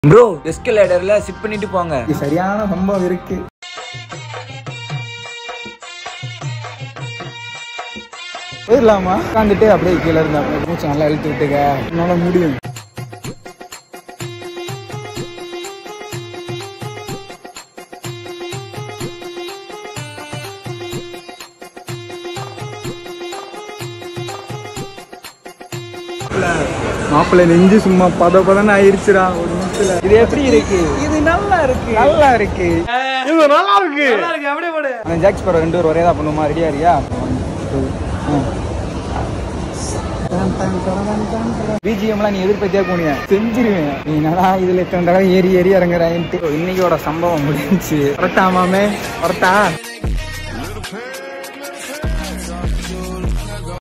bro எஸ்கலேட்டர்ல chit பண்ணிட்டு போங்க இது சரியான சம்பவம் இருக்கு போயிடலாமா உட்காந்துட்டு அப்படியே கீழே இருந்தா மூச்சு நல்லா இழுத்து விட்டுக்க என்னால முடியும் மாப்பிள்ளை நெஞ்சு சும்மா பத பதன்னு ஆயிருச்சுடா ஒரு நிமிஷத்துல இது எப்படி இருக்கு இது நல்லா இருக்கு நல்லா இருக்கு இது நல்லா இருக்கு அந்த ஜாக்ஸ் படம் ரெண்டு பேரும் ஒரே தான் பண்ணுமா ரெடியா இருக்கியா பிஜிஎம்லாம் நீ எதிர்பார்த்தியா போனியா செஞ்சிருவேன் நீ என்னடா இதுல இத்தனை தடவை ஏறி ஏறி இறங்குறான்ட்டு இன்னைக்கோட சம்பவம் முடிஞ்சுச்சு வரட்டாமாமே வரட்டா